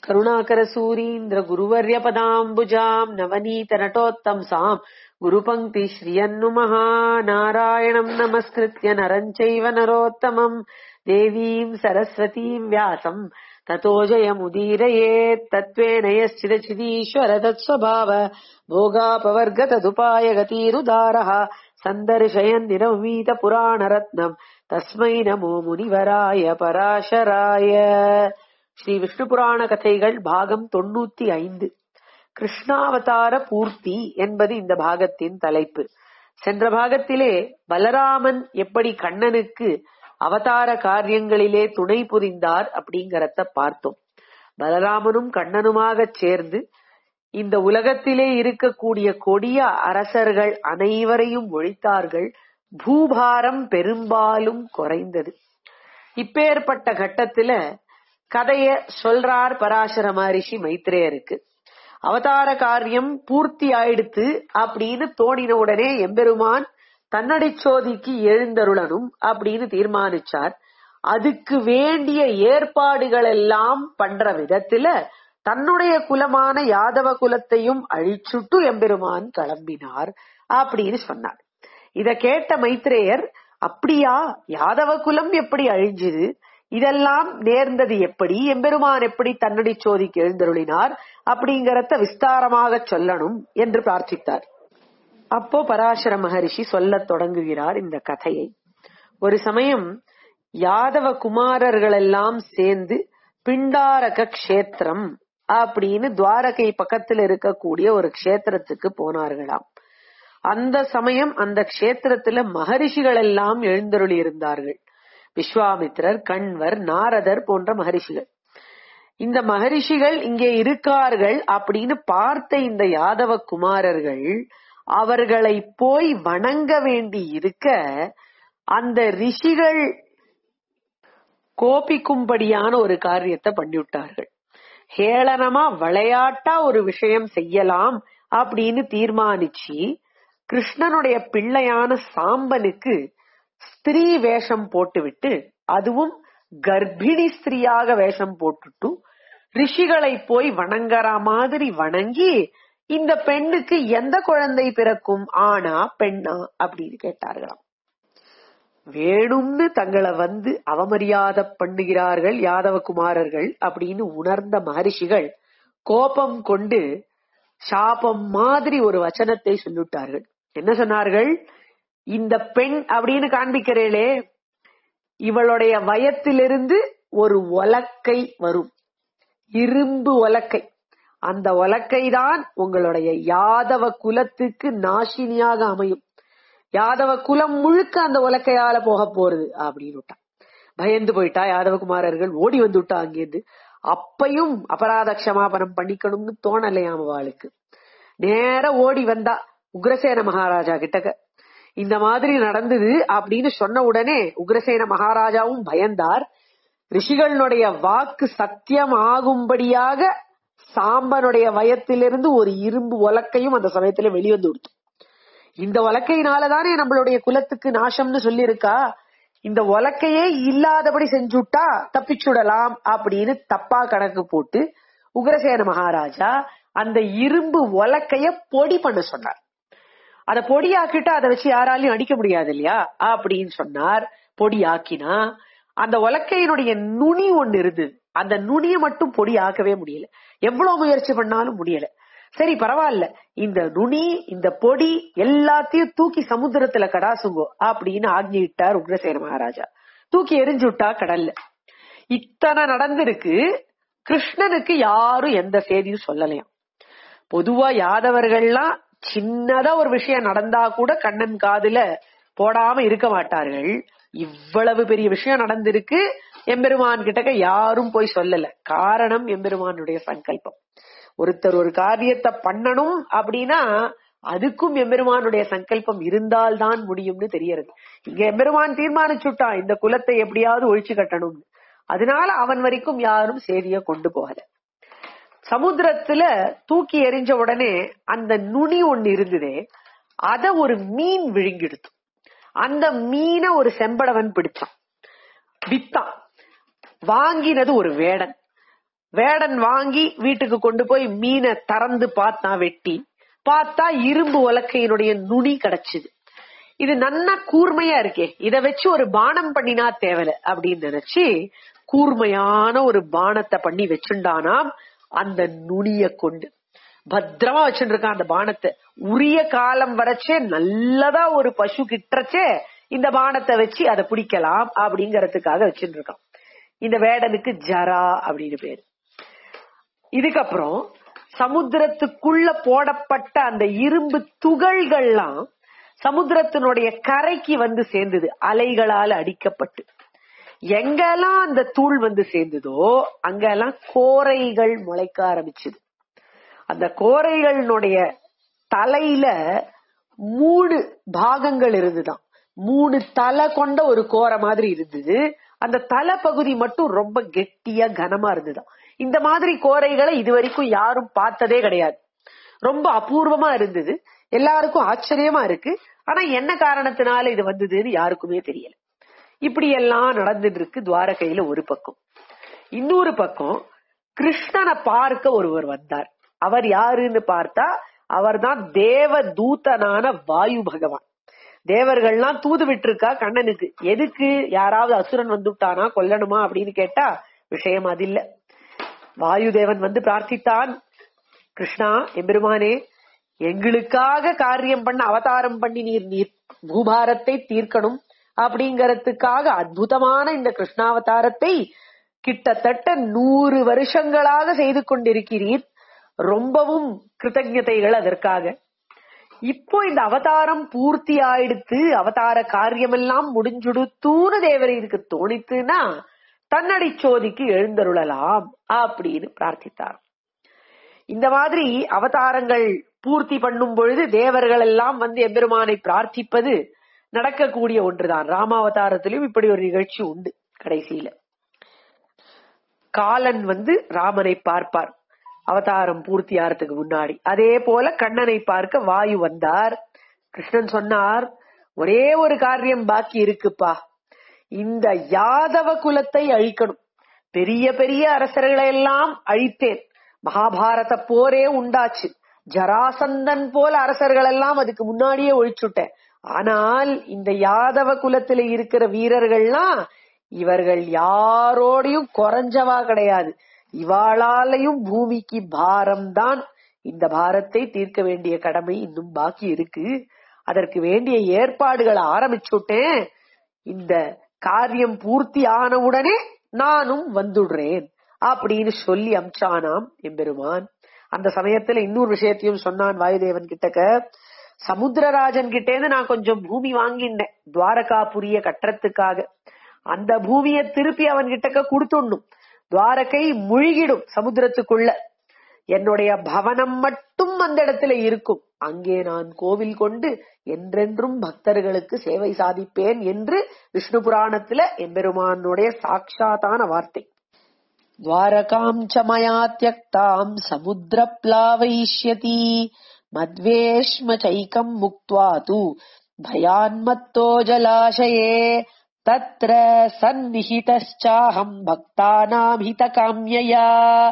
करुणाकरसूरीन्द्र गुरुवर्यपदाम्बुजाम् नवनीतनटोत्तंसाम् गुरुपङ्क्ति श्रियन्नुमः नारायणम् नमस्कृत्य नरम् चैव नरोत्तमम् देवीम् सरस्वतीम् व्यासम् ततो जयमुदीरयेत् तत्त्वेन यश्चिदचिदीश्वर तत्स्वभाव भोगापवर्ग तदुपाय गतीरुदारः सन्दर्शयन् निरमीत पुराणरत्नम् தஸ்மை நமோ முனிவராய பராசராய ஸ்ரீ விஷ்ணு புராண கதைகள் பாகம் தொண்ணூத்தி ஐந்து கிருஷ்ணாவதார பூர்த்தி என்பது இந்த பாகத்தின் தலைப்பு சென்ற பாகத்திலே பலராமன் எப்படி கண்ணனுக்கு அவதார காரியங்களிலே துணை புரிந்தார் அப்படிங்கறத பார்த்தோம் பலராமனும் கண்ணனுமாக சேர்ந்து இந்த உலகத்திலே இருக்கக்கூடிய கொடிய அரசர்கள் அனைவரையும் ஒழித்தார்கள் பூபாரம் பெரும்பாலும் குறைந்தது இப்பேற்பட்ட கட்டத்துல கதைய சொல்றார் பராசர மகரிஷி மைத்ரேயருக்கு அவதார காரியம் பூர்த்தி ஆயிடுத்து அப்படின்னு தோணின உடனே எம்பெருமான் தன்னடி சோதிக்கு எழுந்தருளனும் அப்படின்னு தீர்மானிச்சார் அதுக்கு வேண்டிய ஏற்பாடுகள் எல்லாம் பண்ற விதத்துல தன்னுடைய குலமான யாதவ குலத்தையும் அழிச்சுட்டு எம்பெருமான் கிளம்பினார் அப்படின்னு சொன்னார் இத கேட்ட மைத்ரேயர் அப்படியா யாதவ குலம் எப்படி அழிஞ்சுது இதெல்லாம் நேர்ந்தது எப்படி எம்பெருமான் எப்படி தன்னடி சோதிக்கு எழுந்தருளினார் அப்படிங்கறத விஸ்தாரமாக சொல்லணும் என்று பிரார்த்தித்தார் அப்போ பராசர மகரிஷி சொல்லத் தொடங்குகிறார் இந்த கதையை ஒரு சமயம் யாதவ குமாரர்கள் எல்லாம் சேர்ந்து பிண்டாரக கஷேத்திரம் அப்படின்னு துவாரகை பக்கத்துல இருக்கக்கூடிய ஒரு கஷேத்திரத்துக்கு போனார்களாம் அந்த சமயம் அந்த கஷேத்திரத்துல மகரிஷிகள் எல்லாம் எழுந்தருளி இருந்தார்கள் விஸ்வாமித்ரர் கண்வர் நாரதர் போன்ற மகரிஷிகள் இந்த மகரிஷிகள் இங்கே இருக்கார்கள் அப்படின்னு பார்த்த இந்த யாதவ குமாரர்கள் அவர்களை போய் வணங்க வேண்டி இருக்க அந்த ரிஷிகள் கோபிக்கும்படியான ஒரு காரியத்தை பண்ணிவிட்டார்கள் ஹேளனமா விளையாட்டா ஒரு விஷயம் செய்யலாம் அப்படின்னு தீர்மானிச்சு கிருஷ்ணனுடைய பிள்ளையான சாம்பனுக்கு ஸ்திரீ வேஷம் போட்டுவிட்டு அதுவும் கர்ப்பிணி ஸ்திரீயாக வேஷம் போட்டுட்டு ரிஷிகளை போய் வணங்குற மாதிரி வணங்கி இந்த பெண்ணுக்கு எந்த குழந்தை பிறக்கும் ஆனா பெண்ணா அப்படின்னு கேட்டார்களாம் வேணும்னு தங்களை வந்து அவமரியாதை பண்ணுகிறார்கள் யாதவ குமாரர்கள் அப்படின்னு உணர்ந்த மகரிஷிகள் கோபம் கொண்டு சாபம் மாதிரி ஒரு வச்சனத்தை சொல்லிவிட்டார்கள் என்ன சொன்னார்கள் இந்த பெண் அப்படின்னு காண்பிக்கிறேளே இவளுடைய வயத்திலிருந்து ஒரு ஒலக்கை வரும் இரும்பு ஒலக்கை அந்த ஒலக்கை தான் உங்களுடைய யாதவ குலத்துக்கு நாசினியாக அமையும் யாதவ குலம் முழுக்க அந்த உலக்கையால போக போறது அப்படின்னு விட்டான் பயந்து போயிட்டா யாதவகுமாரர்கள் ஓடி வந்து விட்டா அங்கேருந்து அப்பையும் அபராத க்ஷமாபனம் பண்ணிக்கணும்னு தோணலையாம் அவளுக்கு நேர ஓடி வந்தா உக்ரசேன மகாராஜா கிட்டக்க இந்த மாதிரி நடந்தது அப்படின்னு சொன்ன உடனே உக்ரசேன மகாராஜாவும் பயந்தார் ரிஷிகளுடைய வாக்கு சத்தியம் ஆகும்படியாக சாம்பனுடைய வயத்திலிருந்து ஒரு இரும்பு உலக்கையும் அந்த சமயத்துல வெளிவந்து கொடுத்து இந்த உலக்கையினாலதானே நம்மளுடைய குலத்துக்கு நாசம்னு சொல்லியிருக்கா இந்த உலக்கையே இல்லாதபடி செஞ்சுட்டா தப்பிச்சுடலாம் அப்படின்னு தப்பா கணக்கு போட்டு உக்ரசேன மகாராஜா அந்த இரும்பு உலக்கைய பொடி பண்ண சொன்னார் அத பொடியாக்கிட்டு அதை வச்சு யாராலையும் அடிக்க முடியாது இல்லையா அப்படின்னு சொன்னார் பொடியாக்கினா அந்த உலக்கையினுடைய நுனி ஒண்ணு இருந்தது அந்த நுனியை மட்டும் பொடி ஆக்கவே முடியல எவ்வளவு முயற்சி பண்ணாலும் முடியல சரி பரவாயில்ல இந்த நுனி இந்த பொடி எல்லாத்தையும் தூக்கி சமுத்திரத்துல கடாசுங்கோ அப்படின்னு ஆக்னியிட்டார் உக்ரசேன மகாராஜா தூக்கி எரிஞ்சு விட்டா கடல்ல இத்தனை நடந்திருக்கு கிருஷ்ணனுக்கு யாரும் எந்த செய்தியும் சொல்லலையாம் பொதுவா யாதவர்கள்லாம் சின்னதா ஒரு விஷயம் நடந்தா கூட கண்ணன் காதுல போடாம இருக்க மாட்டார்கள் இவ்வளவு பெரிய விஷயம் நடந்திருக்கு எம்பெருமான் கிட்டக்க யாரும் போய் சொல்லல காரணம் எம்பெருமானுடைய சங்கல்பம் ஒருத்தர் ஒரு காரியத்தை பண்ணணும் அப்படின்னா அதுக்கும் எம்பெருமானுடைய சங்கல்பம் இருந்தால்தான் முடியும்னு தெரியறது இங்க எம்பெருமான் தீர்மானிச்சுட்டான் இந்த குலத்தை எப்படியாவது ஒழிச்சு கட்டணும்னு அதனால அவன் வரைக்கும் யாரும் செய்திய கொண்டு போகல சமுத்திரத்துல தூக்கி எறிஞ்ச உடனே அந்த நுனி ஒண்ணு இருந்ததே அத ஒரு மீன் விழுங்கிடுத்து அந்த மீனை ஒரு செம்படவன் பிடிச்சான் வித்தான் வாங்கினது ஒரு வேடன் வேடன் வாங்கி வீட்டுக்கு கொண்டு போய் மீனை திறந்து பார்த்தா வெட்டி பார்த்தா இரும்பு உலக்கையினுடைய நுனி கிடைச்சுது இது நன்னா கூர்மையா இருக்கே இத வச்சு ஒரு பானம் பண்ணினா தேவல அப்படின்னு நினைச்சு கூர்மையான ஒரு பானத்தை பண்ணி வச்சுண்டானாம் அந்த நுனிய கொண்டு பத்திரமா வச்சுருக்கான் அந்த பானத்தை உரிய காலம் வரைச்சே நல்லதா ஒரு பசு கிட்டச்சே இந்த பானத்தை வச்சு அதை பிடிக்கலாம் அப்படிங்கறதுக்காக வச்சுட்டு இருக்கான் இந்த வேடனுக்கு ஜரா அப்படின்னு பேரு இதுக்கப்புறம் சமுத்திரத்துக்குள்ள போடப்பட்ட அந்த இரும்பு துகள்கள்லாம் சமுத்திரத்தினுடைய கரைக்கு வந்து சேர்ந்தது அலைகளால் அடிக்கப்பட்டு எங்கெல்லாம் அந்த தூள் வந்து சேர்ந்ததோ அங்கெல்லாம் கோரைகள் முளைக்க ஆரம்பிச்சது அந்த கோரைகளினுடைய தலையில மூணு பாகங்கள் இருந்துதான் மூணு தலை கொண்ட ஒரு கோரை மாதிரி இருந்தது அந்த தலை பகுதி மட்டும் ரொம்ப கெட்டியா கனமா இருந்துதான் இந்த மாதிரி கோரைகளை இதுவரைக்கும் யாரும் பார்த்ததே கிடையாது ரொம்ப அபூர்வமா இருந்தது எல்லாருக்கும் ஆச்சரியமா இருக்கு ஆனா என்ன காரணத்தினால இது வந்ததுன்னு யாருக்குமே தெரியல இப்படி எல்லாம் நடந்துட்டு இருக்கு துவாரகையில ஒரு பக்கம் இன்னொரு பக்கம் கிருஷ்ணனை பார்க்க ஒருவர் வந்தார் அவர் யாருன்னு பார்த்தா அவர்தான் தேவ தூதனான வாயு பகவான் தேவர்கள்லாம் தூது விட்டுருக்கா கண்ணனுக்கு எதுக்கு யாராவது அசுரன் வந்துட்டானா கொல்லணுமா அப்படின்னு கேட்டா விஷயம் அது இல்ல வாயு தேவன் வந்து பிரார்த்தித்தான் கிருஷ்ணா எம்பெருமானே எங்களுக்காக காரியம் பண்ண அவதாரம் பண்ணி நீர் நீர் பூபாரத்தை தீர்க்கணும் அப்படிங்கறதுக்காக அற்புதமான இந்த கிருஷ்ணாவதாரத்தை கிட்டத்தட்ட நூறு வருஷங்களாக செய்து கொண்டிருக்கிறீர் ரொம்பவும் கிருத்தஜதைகள் அதற்காக இப்போ இந்த அவதாரம் பூர்த்தி ஆயிடுத்து அவதார காரியமெல்லாம் முடிஞ்சுடுத்தூன்னு தேவரீருக்கு தோணித்துன்னா தன்னடி சோதிக்கு எழுந்தருளலாம் அப்படின்னு பிரார்த்தித்தார் இந்த மாதிரி அவதாரங்கள் பூர்த்தி பண்ணும் பொழுது தேவர்கள் எல்லாம் வந்து எம்பெருமானை பிரார்த்திப்பது நடக்கக்கூடிய ஒன்றுதான் ராமாவதாரத்திலும் இப்படி ஒரு நிகழ்ச்சி உண்டு கடைசியில காலன் வந்து ராமனை பார்ப்பார் அவதாரம் பூர்த்தி ஆறதுக்கு முன்னாடி அதே போல கண்ணனை பார்க்க வாயு வந்தார் கிருஷ்ணன் சொன்னார் ஒரே ஒரு காரியம் பாக்கி இருக்குப்பா இந்த யாதவ குலத்தை அழிக்கணும் பெரிய பெரிய அரசர்களை எல்லாம் அழித்தேன் மகாபாரத போரே உண்டாச்சு ஜராசந்தன் போல அரசர்கள் எல்லாம் அதுக்கு முன்னாடியே ஒழிச்சுட்டேன் ஆனால் இந்த யாதவ குலத்துல இருக்கிற வீரர்கள்லாம் இவர்கள் யாரோடையும் குறைஞ்சவா கிடையாது இவாளாலையும் பூமிக்கு பாரம் தான் இந்த பாரத்தை தீர்க்க வேண்டிய கடமை இன்னும் பாக்கி இருக்கு அதற்கு வேண்டிய ஏற்பாடுகளை ஆரம்பிச்சுட்டேன் இந்த காரியம் பூர்த்தி ஆனவுடனே நானும் வந்துடுறேன் அப்படின்னு சொல்லி அம்சானாம் எம்பெருமான் அந்த சமயத்துல இன்னொரு விஷயத்தையும் சொன்னான் வாயுதேவன் கிட்டக்க சமுத்திரராஜன் கிட்டேந்து நான் கொஞ்சம் பூமி வாங்கினேன் துவாரகாபுரிய கட்டுறதுக்காக அந்த பூமியை திருப்பி அவன் கிட்டக்க கொடுத்துடணும் துவாரகை முழுகிடும் சமுத்திரத்துக்குள்ள என்னுடைய பவனம் மட்டும் அந்த இடத்துல இருக்கும் அங்கே நான் கோவில் கொண்டு என்றென்றும் பக்தர்களுக்கு சேவை சாதிப்பேன் என்று விஷ்ணு புராணத்துல எம்பெருமானுடைய சாட்சாத்தான வார்த்தை துவாரகாம் ச மயா தியக்தாம் சமுத்திர பிளாவைஷ்யதி மத்வேஷ்ம சைக்கம் முக்த்வா தூ பயான்மத்தோ ஜலாசயே தத்ர சந்நிஹிதாஹம் பக்தானாம் ஹித காமியா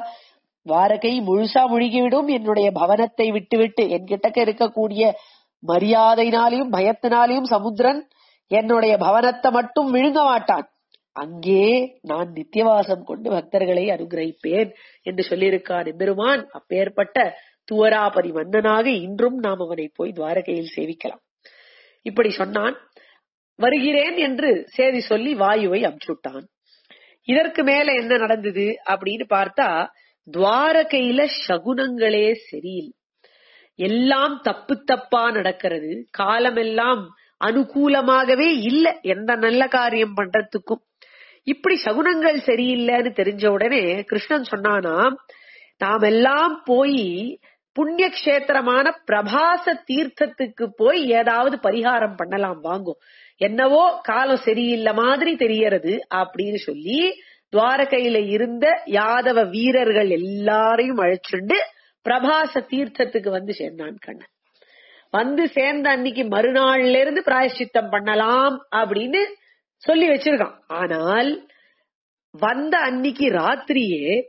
துவாரகை முழுசா முழுகிவிடும் என்னுடைய பவனத்தை விட்டுவிட்டு என்கிட்டக்க இருக்கக்கூடிய மரியாதையினாலையும் பயத்தினாலையும் சமுத்திரன் என்னுடைய பவனத்தை மட்டும் விழுங்க மாட்டான் அங்கே நான் நித்தியவாசம் கொண்டு பக்தர்களை அனுகிரகிப்பேன் என்று சொல்லியிருக்கான் எம்பெருமான் அப்பேற்பட்ட துவராபதி மன்னனாக இன்றும் நாம் அவனை போய் துவாரகையில் சேவிக்கலாம் இப்படி சொன்னான் வருகிறேன் என்று செய்தி சொல்லி வாயுவை அமுச்சுட்டான் இதற்கு மேல என்ன நடந்தது அப்படின்னு பார்த்தா துவாரகையில சகுனங்களே சரியில்லை எல்லாம் தப்பு தப்பா நடக்கிறது காலமெல்லாம் அனுகூலமாகவே இல்ல எந்த நல்ல காரியம் பண்றதுக்கும் இப்படி சகுனங்கள் சரியில்லைன்னு தெரிஞ்ச உடனே கிருஷ்ணன் சொன்னானா நாம் எல்லாம் போய் புண்ணிய கஷேத்திரமான பிரபாச தீர்த்தத்துக்கு போய் ஏதாவது பரிகாரம் பண்ணலாம் வாங்கும் என்னவோ காலம் சரியில்லை மாதிரி தெரியறது அப்படின்னு சொல்லி துவாரகையில இருந்த யாதவ வீரர்கள் எல்லாரையும் அழைச்சுண்டு பிரபாச தீர்த்தத்துக்கு வந்து சேர்ந்தான் கண்ணன் வந்து சேர்ந்த அன்னைக்கு மறுநாள்ல இருந்து பிராயஷ்சித்தம் பண்ணலாம் அப்படின்னு சொல்லி வச்சிருக்கான் ஆனால் வந்த அன்னைக்கு ராத்திரியே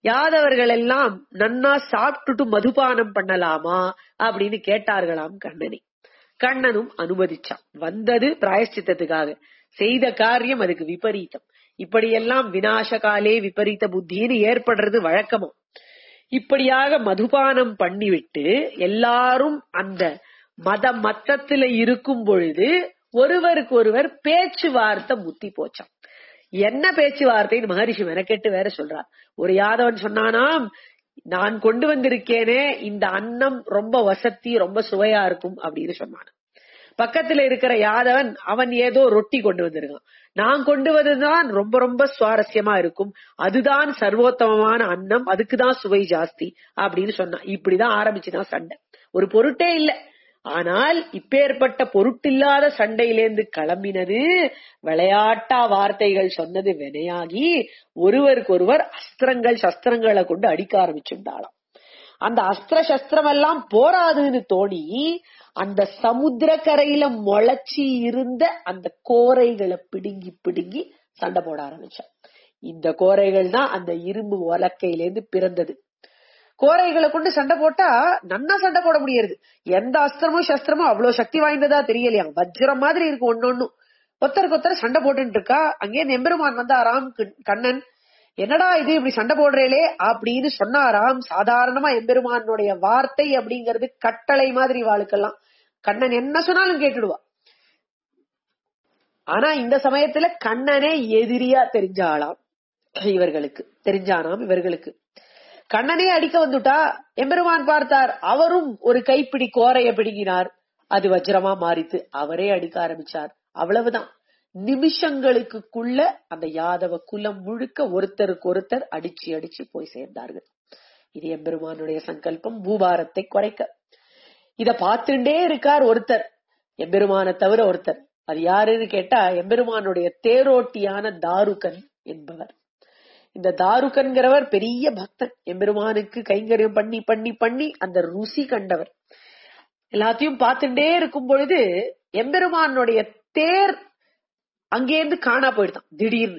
யாதவர்கள் எல்லாம் நன்னா சாப்பிட்டுட்டு மதுபானம் பண்ணலாமா அப்படின்னு கேட்டார்களாம் கண்ணனை கண்ணனும் அனுமதிச்சான் வந்தது பிராயஷ்சித்தத்துக்காக செய்த காரியம் அதுக்கு விபரீதம் இப்படியெல்லாம் வினாசகாலே விபரீத புத்தின்னு ஏற்படுறது வழக்கமா இப்படியாக மதுபானம் பண்ணிவிட்டு எல்லாரும் அந்த மத மத்தத்துல இருக்கும் பொழுது ஒருவருக்கு ஒருவர் பேச்சுவார்த்தை முத்தி போச்சாம் என்ன பேச்சுவார்த்தைன்னு மகரிஷி மெனக்கெட்டு வேற சொல்றார் ஒரு யாதவன் சொன்னானாம் நான் கொண்டு வந்திருக்கேனே இந்த அன்னம் ரொம்ப வசத்தி ரொம்ப சுவையா இருக்கும் அப்படின்னு சொன்னான் பக்கத்துல இருக்கிற யாதவன் அவன் ஏதோ ரொட்டி கொண்டு வந்திருக்கான் நான் கொண்டு வந்ததுதான் ரொம்ப ரொம்ப சுவாரஸ்யமா இருக்கும் அதுதான் சர்வோத்தமமான அன்னம் அதுக்குதான் சுவை ஜாஸ்தி அப்படின்னு சொன்னான் இப்படிதான் ஆரம்பிச்சுதான் சண்டை ஒரு பொருட்டே இல்ல ஆனால் இப்பேற்பட்ட பொருட்டில்லாத சண்டையிலேந்து கிளம்பினது விளையாட்டா வார்த்தைகள் சொன்னது வினையாகி ஒருவருக்கொருவர் அஸ்திரங்கள் சஸ்திரங்களை கொண்டு அடிக்க ஆரம்பிச்சுட்டாளாம் அந்த அஸ்திர சஸ்திரம் எல்லாம் போராதுன்னு தோணி அந்த சமுத்திர கரையில முளைச்சி இருந்த அந்த கோரைகளை பிடுங்கி பிடுங்கி சண்டை போட ஆரம்பிச்சான் இந்த கோரைகள் தான் அந்த இரும்பு உலக்கையிலேருந்து பிறந்தது கோரைகளை கொண்டு சண்டை போட்டா நன்னா சண்டை போட முடியாது எந்த அஸ்திரமும் சஸ்திரமும் அவ்வளவு சக்தி வாய்ந்ததா தெரியலையா வஜ்ரம் மாதிரி இருக்கு ஒன்னொன்னும் ஒத்தருக்கு ஒத்தர சண்டை போட்டுட்டு இருக்கா அங்கே நெம்பெருமான் வந்தாராம் கண்ணன் என்னடா இது இப்படி சண்டை போடுறேலே அப்படின்னு சொன்னாராம் சாதாரணமா எம்பெருமானுடைய வார்த்தை அப்படிங்கிறது கட்டளை மாதிரி வாளுக்கெல்லாம் கண்ணன் என்ன சொன்னாலும் கேட்டுடுவா ஆனா இந்த சமயத்துல கண்ணனே எதிரியா தெரிஞ்சாளாம் இவர்களுக்கு தெரிஞ்சானாம் இவர்களுக்கு கண்ணனே அடிக்க வந்துட்டா எம்பெருமான் பார்த்தார் அவரும் ஒரு கைப்பிடி கோரைய பிடுங்கினார் அது வஜ்ரமா மாறித்து அவரே அடிக்க ஆரம்பிச்சார் அவ்வளவுதான் நிமிஷங்களுக்குள்ள அந்த யாதவ குலம் முழுக்க ஒருத்தருக்கு ஒருத்தர் அடிச்சு அடிச்சு போய் சேர்ந்தார்கள் இது எம்பெருமானுடைய சங்கல்பம் பூபாரத்தை குறைக்க இத பார்த்துட்டே இருக்கார் ஒருத்தர் எம்பெருமான தவிர ஒருத்தர் அது யாருன்னு கேட்டா எம்பெருமானுடைய தேரோட்டியான தாருகன் என்பவர் இந்த தாருகன்கிறவர் பெரிய பக்தன் எம்பெருமானுக்கு கைங்கரியம் பண்ணி பண்ணி பண்ணி அந்த ருசி கண்டவர் எல்லாத்தையும் பார்த்துட்டே இருக்கும் பொழுது எம்பெருமானுடைய தேர் அங்கேருந்து காணா போயிடுதான் திடீர்னு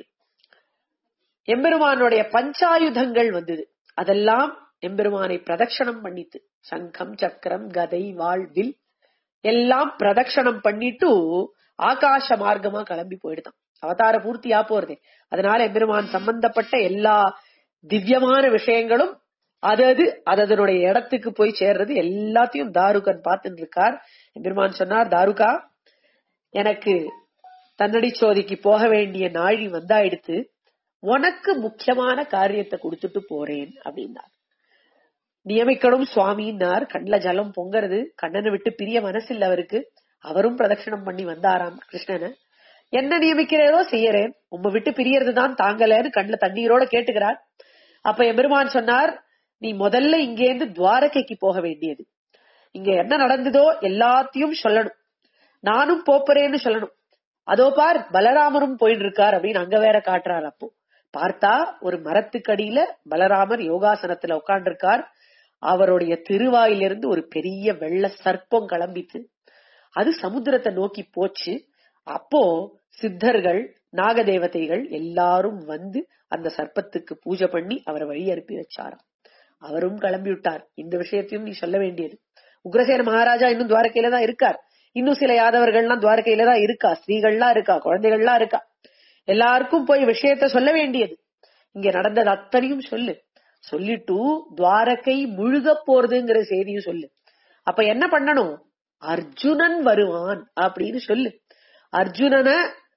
எம்பெருமானுடைய பஞ்சாயுதங்கள் வந்தது அதெல்லாம் எம்பெருமானை பிரதட்சணம் பண்ணித்து சங்கம் சக்கரம் கதை வாழ்வில் எல்லாம் பிரதட்சணம் பண்ணிட்டு ஆகாச மார்க்கமா கிளம்பி போயிடுதான் அவதார பூர்த்தியா போறதே அதனால எம்பெருமான் சம்பந்தப்பட்ட எல்லா திவ்யமான விஷயங்களும் அதது அதனுடைய இடத்துக்கு போய் சேர்றது எல்லாத்தையும் தாருகன் பார்த்துட்டு இருக்கார் எம்பெருமான் சொன்னார் தாருகா எனக்கு தன்னடி சோதிக்கு போக வேண்டிய நாழி வந்தாயிடுத்து உனக்கு முக்கியமான காரியத்தை கொடுத்துட்டு போறேன் அப்படின்னார் நியமிக்கணும் சுவாமின்னார் கண்ல ஜலம் பொங்கறது கண்ணனை விட்டு பிரிய மனசில்ல அவருக்கு அவரும் பிரதட்சணம் பண்ணி வந்தாராம் கிருஷ்ணனை என்ன நியமிக்கிறதோ செய்யறேன் உம்ம விட்டு பிரியறதுதான் தாங்கலன்னு கண்ணுல தண்ணீரோட கேட்டுக்கிறார் அப்ப எபெருமான் சொன்னார் நீ முதல்ல இங்கேருந்து துவாரகைக்கு போக வேண்டியது இங்க என்ன நடந்ததோ எல்லாத்தையும் சொல்லணும் நானும் போப்பறேன்னு சொல்லணும் அதோ பார் பலராமரும் போயிட்டு இருக்கார் அப்படின்னு அங்க வேற காட்டுறார் அப்போ பார்த்தா ஒரு மரத்துக்கடியில பலராமர் யோகாசனத்துல உட்கார்ந்திருக்கார் அவருடைய திருவாயிலிருந்து ஒரு பெரிய வெள்ள சர்ப்பம் கிளம்பித்து அது சமுத்திரத்தை நோக்கி போச்சு அப்போ சித்தர்கள் நாகதேவதைகள் எல்லாரும் வந்து அந்த சர்ப்பத்துக்கு பூஜை பண்ணி அவரை வழி அனுப்பி வச்சாராம் அவரும் கிளம்பி விட்டார் இந்த விஷயத்தையும் நீ சொல்ல வேண்டியது உக்ரசேன மகாராஜா இன்னும் துவாரகையில தான் இருக்கார் இன்னும் சில யாதவர்கள்லாம் துவாரகையில தான் இருக்கா ஸ்திரீகள்லாம் இருக்கா குழந்தைகள்லாம் இருக்கா எல்லாருக்கும் போய் விஷயத்த சொல்ல வேண்டியது இங்க நடந்தது அத்தனையும் சொல்லு சொல்லிட்டு துவாரகை முழுக போறதுங்கிற செய்தியும் சொல்லு அப்ப என்ன பண்ணணும் அர்ஜுனன் வருவான் அப்படின்னு சொல்லு அர்ஜுனனை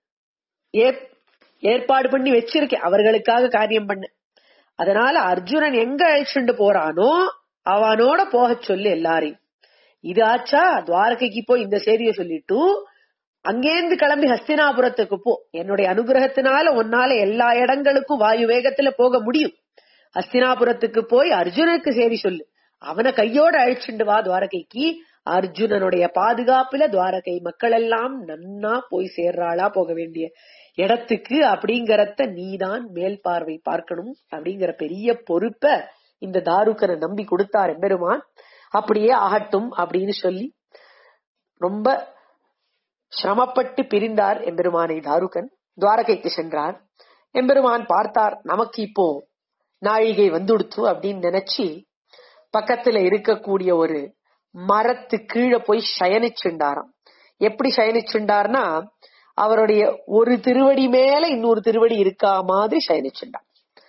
ஏற்பாடு பண்ணி வச்சிருக்கேன் அவர்களுக்காக காரியம் பண்ண அதனால அர்ஜுனன் எங்க அழிச்சுண்டு போறானோ அவனோட போக சொல்லு எல்லாரையும் இது ஆச்சா துவாரகைக்கு போய் இந்த செய்தியை சொல்லிட்டு அங்கேருந்து கிளம்பி ஹஸ்தினாபுரத்துக்கு போ என்னுடைய அனுகிரகத்தினால உன்னால எல்லா இடங்களுக்கும் வாயு வேகத்துல போக முடியும் ஹஸ்தினாபுரத்துக்கு போய் அர்ஜுனனுக்கு செய்தி சொல்லு அவனை கையோட அழிச்சுண்டு வா துவாரகைக்கு அர்ஜுனனுடைய பாதுகாப்புல துவாரகை மக்கள் எல்லாம் நன்னா போய் சேர்றாளா போக வேண்டிய இடத்துக்கு அப்படிங்கறத நீதான் மேல் பார்வை பார்க்கணும் அப்படிங்கிற பெரிய பொறுப்ப இந்த தாருக்கனை நம்பி கொடுத்தார் எம்பெருமான் அப்படியே ஆகட்டும் அப்படின்னு சொல்லி ரொம்ப சிரமப்பட்டு பிரிந்தார் எம்பெருமானை தாருகன் துவாரகைக்கு சென்றார் எம்பெருமான் பார்த்தார் நமக்கு இப்போ நாழிகை வந்துடுத்து அப்படின்னு நினைச்சு பக்கத்துல இருக்கக்கூடிய ஒரு மரத்து கீழே போய் சயனிச்சுண்டாராம் எப்படி சயனிச்சுண்டார்னா அவருடைய ஒரு திருவடி மேல இன்னொரு திருவடி இருக்கா மாதிரி சயனிச்சுண்டார்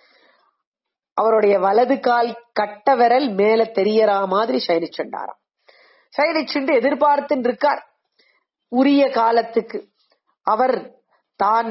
அவருடைய வலது கால் கட்ட விரல் மேல தெரியறா மாதிரி சயனிச்சுண்டாராம் சயனிச்சுண்டு எதிர்பார்த்துன்னு இருக்கார் உரிய காலத்துக்கு அவர் தான்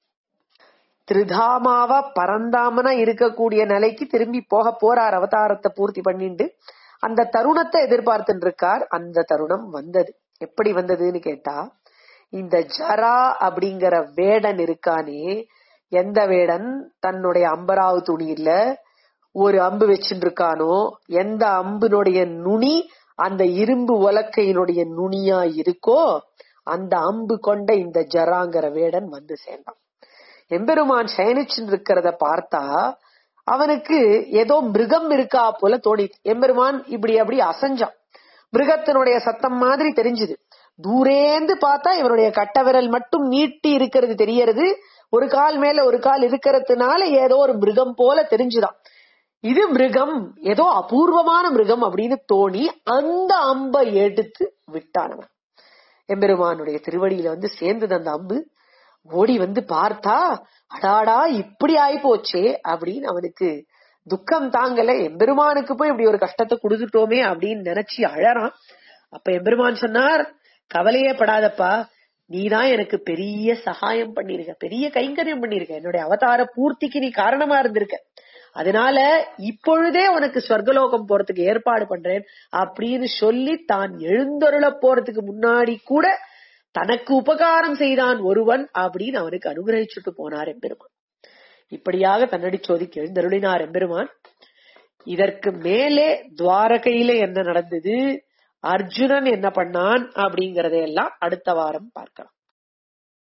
திருதாமாவா பரந்தாமனா இருக்கக்கூடிய நிலைக்கு திரும்பி போக போறார் அவதாரத்தை பூர்த்தி பண்ணிட்டு அந்த தருணத்தை எதிர்பார்த்துட்டு இருக்கார் அந்த தருணம் வந்தது எப்படி வந்ததுன்னு கேட்டா இந்த ஜரா அப்படிங்கிற வேடன் இருக்கானே எந்த வேடன் தன்னுடைய அம்பராவு துணியில ஒரு அம்பு வச்சுட்டு இருக்கானோ எந்த அம்பினுடைய நுனி அந்த இரும்பு உலக்கையினுடைய நுனியா இருக்கோ அந்த அம்பு கொண்ட இந்த ஜராங்கிற வேடன் வந்து சேர்ந்தான் எம்பெருமான் சயனிச்சுட்டு இருக்கிறத பார்த்தா அவனுக்கு ஏதோ மிருகம் இருக்கா போல தோணித்து எம்பெருமான் இப்படி அப்படி அசைஞ்சான் மிருகத்தினுடைய சத்தம் மாதிரி தெரிஞ்சுது தூரேந்து பார்த்தா இவனுடைய கட்ட விரல் மட்டும் நீட்டி இருக்கிறது தெரியறது ஒரு கால் மேல ஒரு கால் இருக்கிறதுனால ஏதோ ஒரு மிருகம் போல தெரிஞ்சுதான் இது மிருகம் ஏதோ அபூர்வமான மிருகம் அப்படின்னு தோணி அந்த அம்பை எடுத்து விட்டானவன் எம்பெருமானுடைய திருவடியில வந்து சேர்ந்தது அந்த அம்பு ஓடி வந்து பார்த்தா அடாடா இப்படி ஆயி போச்சே அப்படின்னு அவனுக்கு துக்கம் தாங்கல எம்பெருமானுக்கு போய் இப்படி ஒரு கஷ்டத்தை கொடுத்துட்டோமே அப்படின்னு நினைச்சு அழறான் அப்ப எம்பெருமான் சொன்னார் கவலையே படாதப்பா நீதான் எனக்கு பெரிய சகாயம் பண்ணிருக்க பெரிய கைங்கரியம் பண்ணிருக்க என்னுடைய அவதார பூர்த்திக்கு நீ காரணமா இருந்திருக்க அதனால இப்பொழுதே உனக்கு ஸ்வர்கலோகம் போறதுக்கு ஏற்பாடு பண்றேன் அப்படின்னு சொல்லி தான் எழுந்தருள போறதுக்கு முன்னாடி கூட தனக்கு உபகாரம் செய்தான் ஒருவன் அப்படின்னு அவனுக்கு அனுகிரகிச்சுட்டு போனார் எம்பெருமான் இப்படியாக தன்னடி சோதிக்கு எழுந்தருளினார் எம்பெருமான் இதற்கு மேலே துவாரகையில என்ன நடந்தது அர்ஜுனன் என்ன பண்ணான் அப்படிங்கறதையெல்லாம் அடுத்த வாரம் பார்க்கலாம்